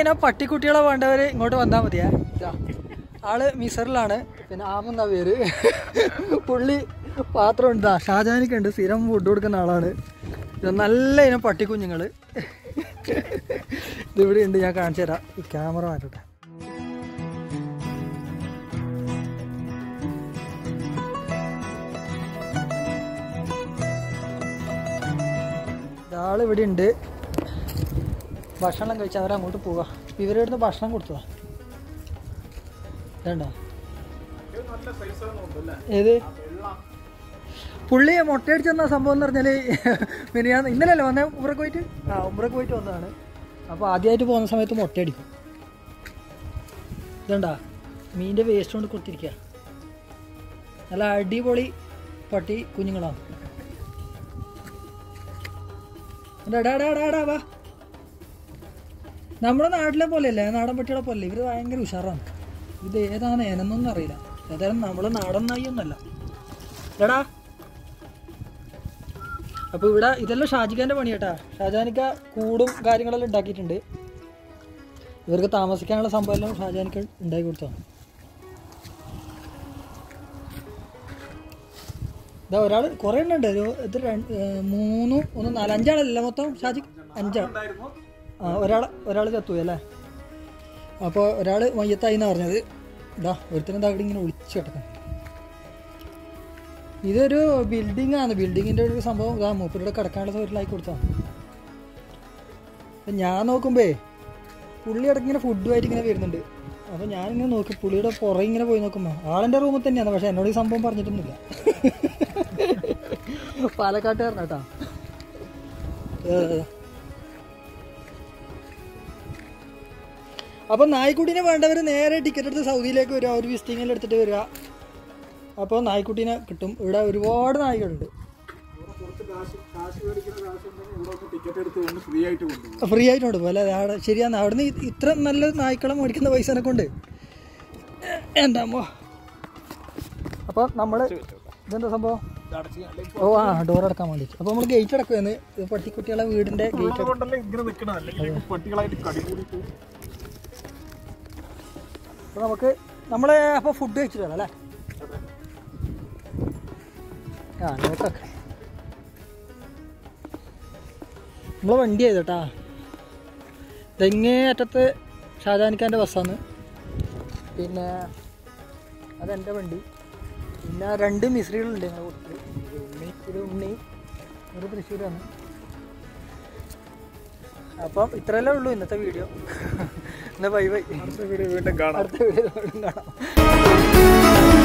ഇനം പട്ടിക്കുട്ടികളെ വേണ്ടവർ ഇങ്ങോട്ട് വന്നാൽ മതിയേ ഇതാ. ആള് മിസറിലാണ് പിന്നെ ആമെന്ന പേര് പുള്ളി പാത്രം ഉണ്ടാ ഷാജാനിക്കുണ്ട് സ്ഥിരം ഫുഡ് കൊടുക്കുന്ന ആളാണ് ഇത് നല്ല ഇനം പട്ടിക്കുഞ്ഞുങ്ങൾ ഇതിവിടെ ഉണ്ട് ഞാൻ കാണിച്ചു തരാം ഈ ക്യാമറ മാറ്റട്ടെ ഇതാള് ഇവിടെ ഉണ്ട് ഭക്ഷണം കഴിച്ച് അവരങ്ങോട്ട് പോവാ ഇവരുടെ അടുത്ത് ഭക്ഷണം കൊടുത്തതാ വേണ്ട ഏത് പുള്ളി മുട്ടയടിച്ച് തന്ന സംഭവം എന്ന് പറഞ്ഞാല് പിന്നെ ഞാൻ ഇന്നലെയല്ലേ വന്നേ ഉമ്രക്ക് പോയിട്ട് ആ ഉമ്രക്ക് പോയിട്ട് വന്നതാണ് അപ്പോൾ ആദ്യമായിട്ട് പോകുന്ന സമയത്ത് മുട്ടയടിക്കും ഇതുണ്ടാ മീനിൻ്റെ വേസ്റ്റ് കൊണ്ട് കൊടുത്തിരിക്കുക നല്ല അടിപൊളി പട്ടി കുഞ്ഞുങ്ങളാണ് എടാ, എടാ, എടാ, എടാ, എടാ, വാ നമ്മുടെ നാട്ടിലെ പോലെയല്ലേ നാടൻ പട്ടികളെ പോലെ ഇവർ ഭയങ്കര ഉഷാറാണ് ഇത് ഏതാണ് ഏനെന്നൊന്നും അറിയില്ല ഏതായാലും നമ്മളെ നാടൻ നായി ഒന്നല്ല എടാ അപ്പോൾ ഇവിടെ ഇതെല്ലാം ഷാജിഖാൻ്റെ പണി കേട്ടാ ഷാജാനിക്ക കൂടും കാര്യങ്ങളെല്ലാം ഉണ്ടാക്കിയിട്ടുണ്ട് ഇവർക്ക് താമസിക്കാനുള്ള സംഭവം എല്ലാം ഷാജാനിക്ക ഉണ്ടാക്കി കൊടുത്തതാണ് ഇതാ ഒരാൾ കുറേ എണ്ണം ഉണ്ട് ഒരു ഇത് രണ്ട് ഏർ മൂന്നും ഒന്ന് നാല് അഞ്ചാളല്ല മൊത്തം ഷാജി അഞ്ചാൾ ആ ഒരാൾ ഒരാൾ ചത്തുപോയി അല്ലേ അപ്പോൾ ഒരാൾ മയ്യത്തായി എന്നാണ് പറഞ്ഞത് ഇതാ ഒരുത്തനും ഇതാ ഇവിടെ ഇങ്ങനെ ഒളിച്ച് കിടക്കും ഇതൊരു ബിൽഡിംഗ് ആണ് ബിൽഡിങ്ങിൻ്റെ ഒരു സംഭവം ഇതാ മൂപ്പരുടെ കിടക്കാനുള്ള സൗകര്യത്തിലാക്കി കൊടുത്താണ് അപ്പം ഞാൻ നോക്കുമ്പേ പുള്ളി ഇടയ്ക്ക് ഇങ്ങനെ ഫുഡുമായിട്ട് ഇങ്ങനെ വരുന്നുണ്ട് അപ്പോൾ ഞാനിങ്ങനെ നോക്കി പുള്ളിയുടെ പുറകെ ഇങ്ങനെ പോയി നോക്കുമ്പോൾ ആളെൻ്റെ റൂമിൽ തന്നെയാണ് പക്ഷേ എന്നോട് ഈ സംഭവം പറഞ്ഞിട്ടൊന്നുമില്ല പാലക്കാട്ടുകാരൻ കേട്ടാ അപ്പോൾ നായ്ക്കുട്ടീനെ വേണ്ടവർ നേരെ ടിക്കറ്റ് എടുത്ത് സൗദിയിലേക്ക് വരിക ഒരു വിസിറ്റിങ്ങിൽ എടുത്തിട്ട് വരിക അപ്പോൾ നായ്ക്കുട്ടീനെ കിട്ടും ഇവിടെ ഒരുപാട് നായ്ക്കളുണ്ട് കുറച്ച് കാശ് കാശ് മേടിക്കുന്ന കാശ് ഉണ്ടെങ്കിൽ ഇവിടെ ഒന്ന് ടിക്കറ്റ് എടുത്ത് ഒന്ന് ഫ്രീ ആയിട്ട് കൊണ്ടുപോകും ഫ്രീ ആയിട്ട് കൊടുക്കും അല്ലേ അവിടെ ശരിയാണ് അവിടുന്ന് ഇ- ഇത്ര നല്ല നായ്ക്കളെ മേടിക്കുന്ന പൈസനെ കൊണ്ട് എൻ്റെ അമ്മ അപ്പോൾ നമ്മൾ ഇതെന്താ സംഭവം ഓ ആ ഡോർ അടക്കാൻ വേണ്ടിയിട്ട് അപ്പോൾ നമ്മൾ ഗേറ്റ് അടക്കുമെന്ന് ഇത് പട്ടിക്കുട്ടികളെ വീടിൻ്റെ ഗേറ്റ് അതുകൊണ്ടല്ലേ ഇങ്ങനെ നിൽക്കണം അല്ലെങ്കിൽ പട്ടികളായിട്ട് കടി കൂടിയിട്ട് അപ്പോൾ നമുക്ക് നമ്മൾ അപ്പോൾ ഫുഡ് കഴിച്ചിട്ട് വരാം അല്ലേ ആ നോക്കൊക്കെ നമ്മൾ വണ്ടി ചെയ്തോട്ടാ തെങ്ങേ അറ്റത്ത് ഷാജാനിക്കാൻ്റെ ബസ്സാണ് പിന്നെ അതെൻ്റെ വണ്ടി പിന്നെ രണ്ട് മിസ്രികളുണ്ട് ഞങ്ങളുടെ കൂട്ടത്തിൽ ഉണ്ണി ഇത് ഉണ്ണി ഒരു തൃശ്ശൂരാണ് അപ്പം ഇത്രയല്ലേ ഉള്ളൂ ഇന്നത്തെ വീഡിയോ എന്നാ ബൈ ബൈ അടുത്ത വീഡിയോ വീണ്ടും കാണാം അടുത്ത വീഡിയോ കാണാം